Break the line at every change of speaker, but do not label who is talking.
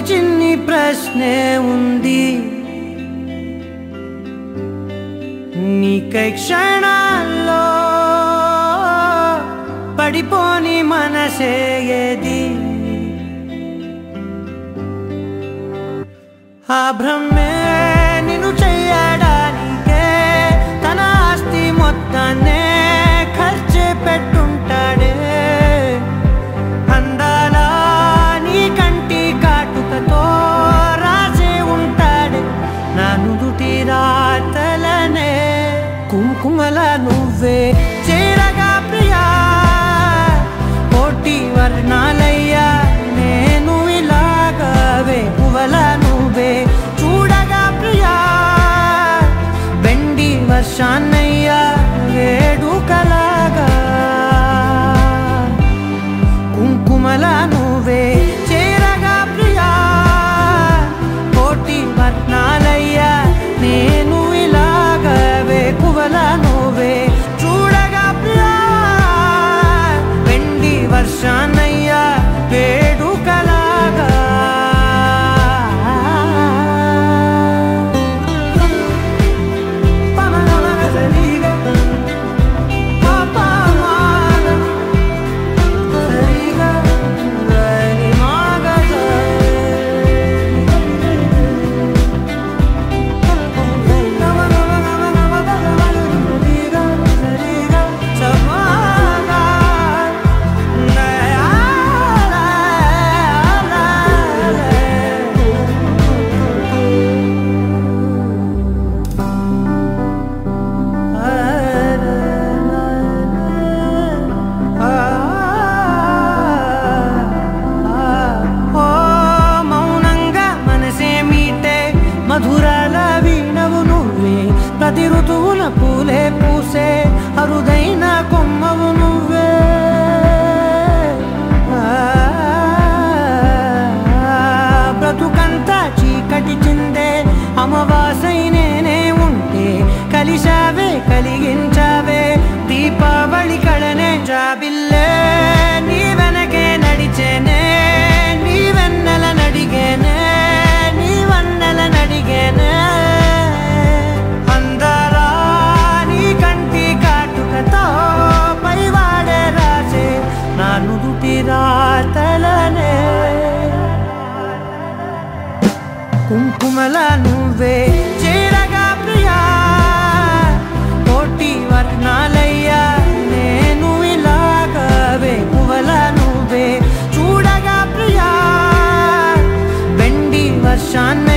చిన్ని ప్రశ్నే ఉంది నీకై క్షణాల్లో పడిపోని మనసే ఏది ఆ భ్రమే నిన్ను చెయ్యడానికే తన ఆస్తి మొత్తాన్నే ఖర్చు పెట్టుంటాడే అందాల నీ కంటి కాటుకతో రాసే ఉంటాడే నా నుదుటి రాతలనే కుంకుమల నువ్వే చేరగా ప్రియా కోటి వర్ణాలయ్యా నేను ఇలాగవే పువ్వల నువ్వే చూడగా ప్రియా వెండి వర్షాన్నయ్యా వేడుకలాగా కుంకుమల నువ్వే చేరగా ప్రియా కోటి వర్ణాలయ్యా నేను ఇలాగవే కువల నువ్వే చూడగా ప్రియా వెండి వర్షాన్నయ్యా వేడుకలాగా పమగమగసరిగా, పాపమాగ, సరిగా, గరి మాగసరి. గమ గమ గమ గమ గమ సరిగా, సరిగా, సమాగా. ఓ మౌనంగా మనసే మీటే మధురాల వీణవు నువ్వే ప్రతి ఋతువున పూలే పూసే అరుదైన కొమ్మవు నువ్వే ఆ, బ్రతుకంతా చీకటి చిందే అమవాసై నేనే ఉంటే కలిశావే కలిగించావే దీపావళి కళనే జాబిల్లే నీ వెనకే నడిచేనే నీ వెన్నెల నడిగేనే నీ వన్నెల నడిగేనే అందరా నీ కంటి కాటుకతో పైవాడే రాసే నా నుదుటి రాతలనే కుంకుమల నువ్వే చేరగా ప్రియా కోటి వర్ణాలయ్యా నేను ఇలాగవే పువ్వల నువ్వే చూడగా ప్రియా వెండి వర్షాన్ని